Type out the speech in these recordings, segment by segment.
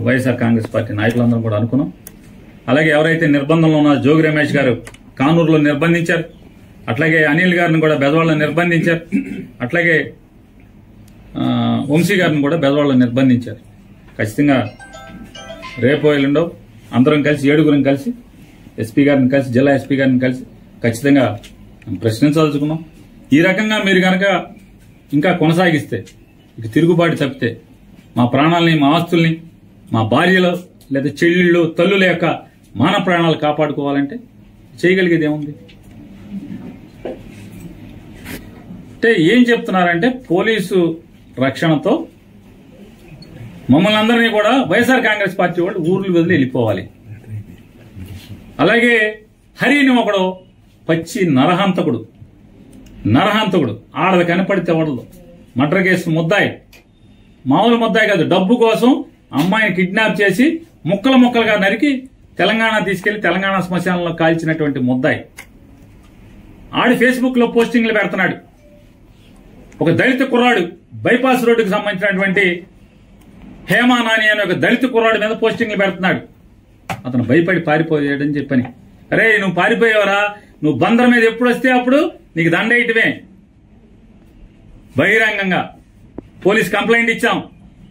YSR Congress party నాయకులందరం కూడా అనుకున్నాం అలాగే ఎవరైతే నిర్బంధంలో ఉన్న జోగి రమేష్ గారు కానూరులో నిర్బంధించారు అట్లాగే అనిల్ గారిని కూడా బెదవాళ్ళలో నిర్బంధించారు అట్లాగే ఆ, వంశీ గారిని కూడా బెదవాళ్ళలో నిర్బంధించారు ఖచ్చితంగా రేపు ఎల్లుండో అందరం కలిసి ఏడుగురం కలిసి ఎస్పీ గారిని కలిసి జిల్లా ఎస్పీ గారిని కలిసి ఖచ్చితంగా ప్రశ్నించదలుచుకున్నాం ఈ రకంగా మీరు కనుక ఇంకా కొనసాగిస్తే ఇక తిరుగుబాటు తప్పితే మా ప్రాణాలని మా ఆస్తుల్ని మా భార్యలు లేదా చెల్లెళ్ళు తల్లుల యొక్క మాన ప్రాణాలు కాపాడుకోవాలంటే చేయగలిగేది ఏముంది అంటే ఏం చెప్తున్నారంటే పోలీసు రక్షణతో మమ్మల్ని అందరినీ కూడా వైఎస్ఆర్ కాంగ్రెస్ పార్టీ వాళ్ళు ఊర్లు వదిలి వెళ్ళిపోవాలి అలాగే హరిని ఒకడు పచ్చి నరహంతకుడు నరహంతకుడు ఆడది కనపడితే వడదు మర్డర్ కేసు ముద్దాయి మామూలు ముద్దాయి కాదు డబ్బు కోసం అమ్మాయిని కిడ్నాప్ చేసి ముక్కలు ముక్కలుగా నరికి తెలంగాణ తీసుకెళ్లి తెలంగాణ శ్మశానంలో కాల్చినటువంటి ముద్దాయి ఆడి ఫేస్బుక్ లో పోస్టింగ్లు పెడుతున్నాడు ఒక దళిత కుర్రాడు బైపాస్ రోడ్డుకు సంబంధించినటువంటి హేమా నాని అనే ఒక దళిత కుర్రాడు మీద పోస్టింగ్లు పెడుతున్నాడు అతను భయపడి పారిపోయాడని చెప్పని అరే నువ్వు పారిపోయావరా నువ్వు బందర్ మీద ఎప్పుడు వస్తే అప్పుడు నీకు దండేయటమే బహిరంగంగా పోలీస్ కంప్లైంట్ ఇచ్చాం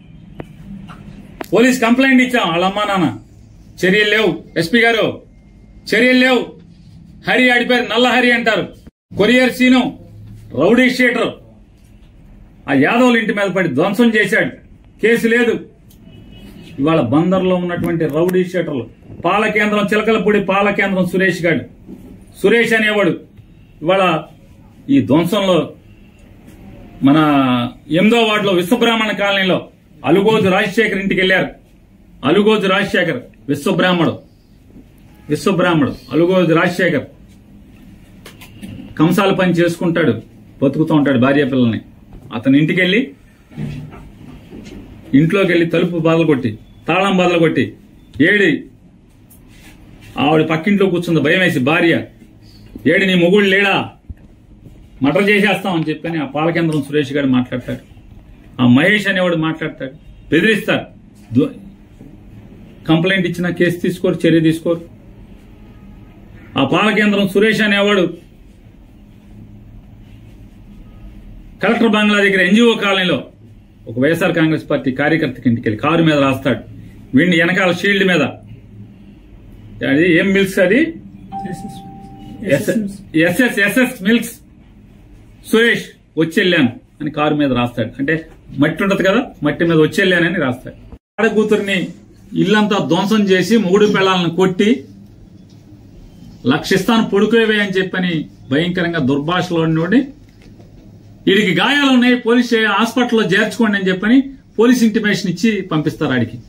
పోలీస్ కంప్లైంట్ ఇచ్చాం వాళ్ళ అమ్మా నాన్న చర్యలు లేవు ఎస్పీ గారు చర్యలు లేవు హరి ఆడిపోయారు నల్ల హరి అంటారు కొరియర్ సీను రౌడీ షీటర్ ఆ యాదవుల ఇంటి మీద పడి ధ్వంసం చేశాడు కేసు లేదు ఇవాళ బందర్లో ఉన్నటువంటి రౌడీ షీటర్లు పాల కేంద్రం చిలకలపూడి పాల కేంద్రం సురేష్ గాడు సురేష్ అనేవాడు ఇవాళ ఈ ధ్వంసంలో మన ఎనిమిదో వార్డులో విశ్వబ్రాహ్మణ కాలనీలో అలుగోజు రాజశేఖర్ ఇంటికి వెళ్లారు అలుగోజు రాజశేఖర్ విశ్వబ్రాహ్మడు విశ్వబ్రాహ్మడు అలుగోజు రాజశేఖర్ కంసాల పని చేసుకుంటాడు బతుకుతూ ఉంటాడు భార్య పిల్లల్ని అతని ఇంటికి వెళ్ళి ఇంట్లోకి వెళ్ళి తలుపు బాధలు కొట్టి తాళం బాధలు కొట్టి ఏడి ఆవిడ పక్కింట్లో కూర్చుంది భయం వేసి భార్య ఏడి నీ మొగుడు లేడా మటర్ చేసేస్తామని చెప్పని ఆ పాలకేంద్రం సురేష్ గారు మాట్లాడతాడు ఆ మహేష్ అనేవాడు మాట్లాడతాడు బెదిరిస్తారు దు- కంప్లైంట్ ఇచ్చిన కేసు తీసుకోరు చర్య తీసుకోరు ఆ పాలకేంద్రం సురేష్ అనేవాడు కలెక్టర్ బంగ్లా దగ్గర ఎన్జిఓ కాలనీలో ఒక వైఎస్ఆర్ కాంగ్రెస్ పార్టీ కార్యకర్తకి ఇంటికి వెళ్ళి కారు మీద రాస్తాడు వీడిని వెనకాల షీల్డ్ మీద అది ఏం మిల్క్స్ అది ఎస్ఎస్ ఎస్ఎస్ మిల్క్స్ సురేష్ వచ్చెళ్ళాను అని కారు మీద రాస్తాడు అంటే మట్టి ఉంటది కదా మట్టి మీద వచ్చెళ్ళానని రాస్తాడు ఆడ కూతుర్ని ఇల్లంతా ధ్వంసం చేసి మూడు పిల్లలను కొట్టి లక్షిస్తాను పొడుకోవే అని చెప్పని భయంకరంగా దుర్భాషలో ఉన్నోడి వీడికి గాయాలు ఉన్నాయి పోలీస్ స్టే- హాస్పిటల్లో చేర్చుకోండి అని చెప్పని పోలీస్ ఇంటిమేషన్ ఇచ్చి పంపిస్తారు ఆడికి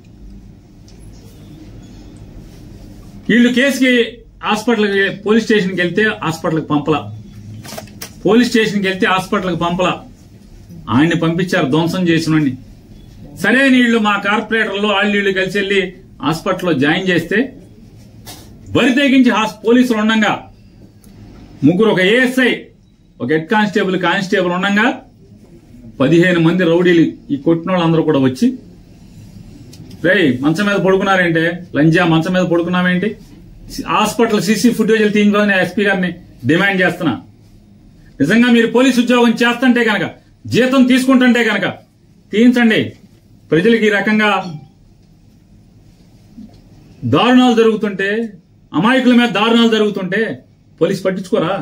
వీళ్ళు కేసుకి హాస్పిటల్కి పోలీస్ స్టేషన్కి వెళ్తే హాస్పిటల్కి పంపలా పోలీస్ స్టేషన్కి వెళ్తే హాస్పిటల్కి పంపలా ఆయన్ని పంపించారు ధ్వంసం చేసిన సరే నీళ్లు మా కార్పొరేటర్లు వాళ్ళు వీళ్ళు కలిసి వెళ్ళి హాస్పిటల్లో జాయిన్ చేస్తే బరి తెగించి హాస్- పోలీసులు ఉండగా ముగ్గురు ఒక ఏఎస్ఐ ఒక హెడ్ కానిస్టేబుల్ కానిస్టేబుల్ ఉండగా పదిహేను మంది రౌడీలు ఈ కొట్టిన వాళ్ళందరూ కూడా వచ్చి రేయ్ మంచం మీద పడుకున్నారేంటే లంజా మంచం మీద పడుకున్నావేంటి హాస్పిటల్ సీసీ ఫుటేజీలు తీయించుకోవాలని ఎస్పీ గారిని డిమాండ్ చేస్తున్నా నిజంగా మీరు పోలీస్ ఉద్యోగం చేస్తుంటే గనక జీతం తీసుకుంటుంటే గనక తీయించండి ప్రజలకు ఈ రకంగా దారుణాలు జరుగుతుంటే అమాయకుల మీద దారుణాలు జరుగుతుంటే పోలీస్ పట్టించుకోరా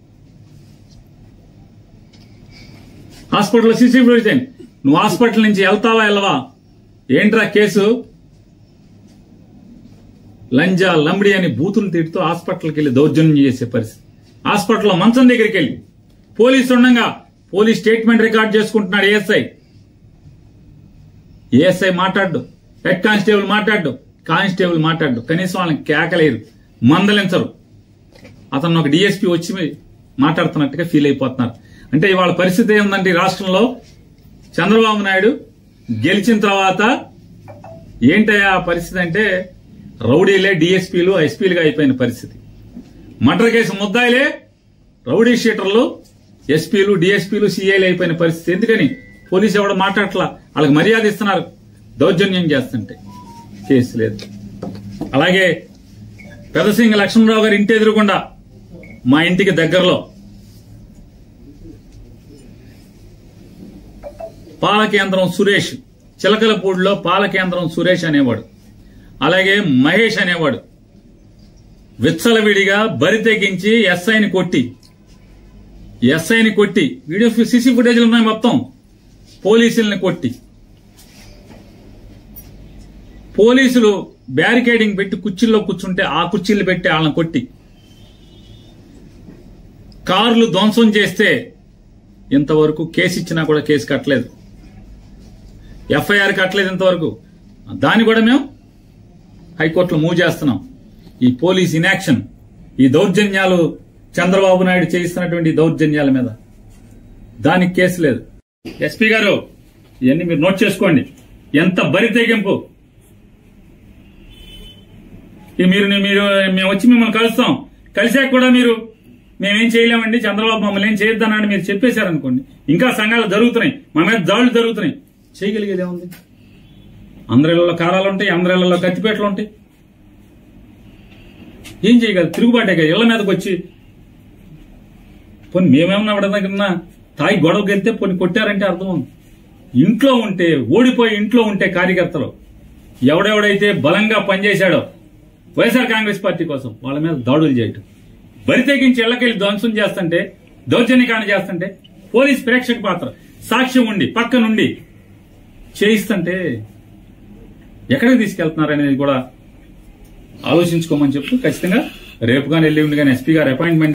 హాస్పిటల్ సీసీ ఫుటేజ్ నువ్వు హాస్పిటల్ నుంచి వెళ్తావా వెళ్ళవా ఏంట్రా కేసు లంజా లంబడి అని బూతులు తిడుతూ హాస్పిటల్కి వెళ్ళి దౌర్జన్యం చేసే పరిస్థితి హాస్పిటల్లో మంచం దగ్గరికి వెళ్ళి పోలీసు ఉండగా పోలీస్ స్టేట్మెంట్ రికార్డ్ చేసుకుంటున్నాడు ఏఎస్ఐ ఏఎస్ఐ మాట్లాడు హెడ్ కానిస్టేబుల్ మాట్లాడు కానిస్టేబుల్ మాట్లాడు కనీసం వాళ్ళని కేకలేరు మందలించరు అతను ఒక డిఎస్పీ వచ్చి మాట్లాడుతున్నట్టుగా ఫీల్ అయిపోతున్నారు అంటే ఇవాళ పరిస్థితి ఏముందంటే ఈ రాష్ట్రంలో చంద్రబాబు నాయుడు గెలిచిన తర్వాత ఏంటయ్యా ఆ పరిస్థితి అంటే రౌడీలే డిఎస్పీలు ఎస్పీలుగా అయిపోయిన పరిస్థితి మర్డర్ కేసు ముద్దాయిలే రౌడీ షీటర్లు ఎస్పీలు డిఎస్పీలు సిఐలు అయిపోయిన పరిస్థితి ఎందుకని పోలీసు ఎవడు మాట్లాడట్లా వాళ్ళకి మర్యాద ఇస్తున్నారు దౌర్జన్యం చేస్తుంటే కేసు లేదు అలాగే పెదసింగ లక్ష్మణరావు గారి ఇంటి ఎదురుకుండా మా ఇంటికి దగ్గరలో పాల కేంద్రం సురేష్ చిలకలపూడిలో పాల కేంద్రం సురేష్ అనేవాడు అలాగే మహేష్ అనేవాడు విచ్చలవిడిగా బరి తెగించి ఎస్ఐని కొట్టి ఎస్ఐని కొట్టి వీడియో సీసీ ఫుటేజ్లు ఉన్నాయి మొత్తం పోలీసుల్ని కొట్టి పోలీసులు బ్యారికేడింగ్ పెట్టి కుర్చీల్లో కూర్చుంటే ఆ కుర్చీలు పెట్టి వాళ్ళని కొట్టి కార్లు ధ్వంసం చేస్తే ఇంతవరకు కేసు ఇచ్చినా కూడా కేసు కట్టలేదు ఎఫ్ఐఆర్ కట్టలేదు ఇంతవరకు దాన్ని కూడా మేము హైకోర్టులో మూవ్ చేస్తున్నాం ఈ పోలీస్ ఇనాక్షన్ ఈ దౌర్జన్యాలు చంద్రబాబు నాయుడు చేయిస్తున్నటువంటి దౌర్జన్యాల మీద దానికి కేసు లేదు ఎస్పీ గారు ఇవన్నీ మీరు నోట్ చేసుకోండి ఎంత బరి తెగింపు ఇది మీరు మీరు మేము వచ్చి మిమ్మల్ని కలుస్తాం కలిసాక కూడా మీరు మేమేం చేయలేమండి చంద్రబాబు మమ్మల్ని ఏం చేయొద్దనని మీరు చెప్పేశారనుకోండి ఇంకా సంఘాలు జరుగుతున్నాయి మా మీద దాడులు జరుగుతున్నాయి చేయగలిగేది ఏముంది అందరిళ్లలో కారాలు ఉంటాయి అందరిళ్లలో కత్తిపేటలు ఉంటాయి ఏం చేయగలరు తిరుగుబాటే కదా ఇళ్ల మీదకి వచ్చి పోనీ మేమేమన్నా ఎవరి దగ్గర తాయి గొడవకి వెళ్తే పోనీ కొట్టారంటే అర్థం ఉంది ఇంట్లో ఉంటే ఓడిపోయి ఇంట్లో ఉంటే కార్యకర్తలు ఎవడెవడైతే బలంగా పనిచేశాడో వైఎస్ఆర్ కాంగ్రెస్ పార్టీ కోసం వాళ్ళ మీద దాడులు చేయటం బరి తెగించి ఇళ్లకెళ్ళి ధ్వంసం చేస్తుంటే దౌర్జన్యకాండ చేస్తుంటే పోలీస్ ప్రేక్షక పాత్ర సాక్ష్యం ఉండి పక్క నుండి చేయిస్తుంటే ఎక్కడికి తీసుకెళ్తున్నారు అనేది కూడా ఆలోచించుకోమని చెప్తూ ఖచ్చితంగా రేపు కానీ ఎల్లుండి కానీ ఎస్పీ గారు అపాయింట్మెంట్